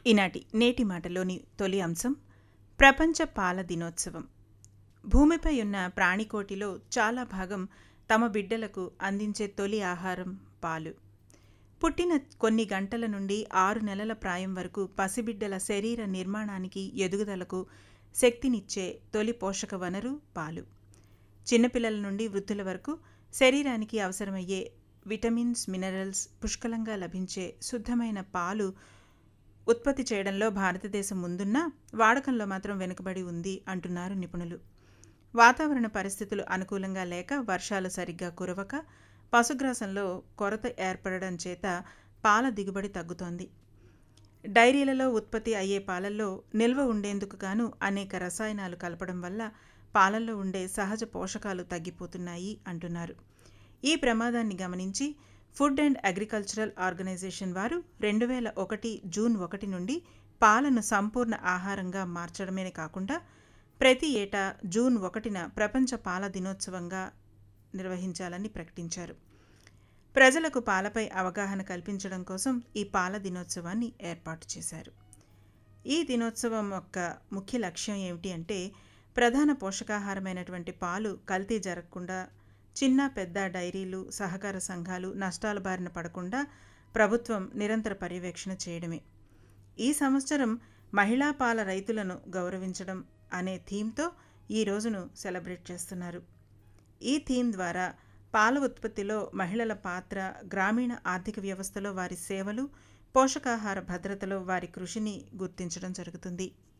ఈనాటి నేటి మాటలోని తొలి అంశం ప్రపంచ పాల దినోత్సవం భూమిపై ఉన్న ప్రాణికోటిలో చాలా భాగం తమ బిడ్డలకు అందించే తొలి ఆహారం పాలు పుట్టిన కొన్ని గంటల నుండి ఆరు నెలల ప్రాయం వరకు పసిబిడ్డల శరీర నిర్మాణానికి ఎదుగుదలకు శక్తినిచ్చే తొలి పోషక వనరు పాలు చిన్నపిల్లల నుండి వృద్ధుల వరకు శరీరానికి అవసరమయ్యే విటమిన్స్ మినరల్స్ పుష్కలంగా లభించే శుద్ధమైన పాలు ఉత్పత్తి చేయడంలో భారతదేశం ముందున్నా వాడకంలో మాత్రం వెనుకబడి ఉంది అంటున్నారు నిపుణులు వాతావరణ పరిస్థితులు అనుకూలంగా లేక వర్షాలు సరిగ్గా కురవక పశుగ్రాసంలో కొరత ఏర్పడడం చేత పాల దిగుబడి తగ్గుతోంది డైరీలలో ఉత్పత్తి అయ్యే పాలల్లో నిల్వ ఉండేందుకు గాను అనేక రసాయనాలు కలపడం వల్ల పాలల్లో ఉండే సహజ పోషకాలు తగ్గిపోతున్నాయి అంటున్నారు ఈ ప్రమాదాన్ని గమనించి ఫుడ్ అండ్ అగ్రికల్చరల్ ఆర్గనైజేషన్ వారు రెండు వేల ఒకటి జూన్ ఒకటి నుండి పాలను సంపూర్ణ ఆహారంగా మార్చడమే కాకుండా ప్రతి ఏటా జూన్ ఒకటిన ప్రపంచ పాల దినోత్సవంగా నిర్వహించాలని ప్రకటించారు ప్రజలకు పాలపై అవగాహన కల్పించడం కోసం ఈ పాల దినోత్సవాన్ని ఏర్పాటు చేశారు ఈ దినోత్సవం యొక్క ముఖ్య లక్ష్యం ఏమిటి అంటే ప్రధాన పోషకాహారమైనటువంటి పాలు కల్తీ జరగకుండా చిన్న పెద్ద డైరీలు సహకార సంఘాలు నష్టాల బారిన పడకుండా ప్రభుత్వం నిరంతర పర్యవేక్షణ చేయడమే ఈ సంవత్సరం మహిళా పాల రైతులను గౌరవించడం అనే థీమ్తో ఈ రోజును సెలబ్రేట్ చేస్తున్నారు ఈ థీమ్ ద్వారా పాల ఉత్పత్తిలో మహిళల పాత్ర గ్రామీణ ఆర్థిక వ్యవస్థలో వారి సేవలు పోషకాహార భద్రతలో వారి కృషిని గుర్తించడం జరుగుతుంది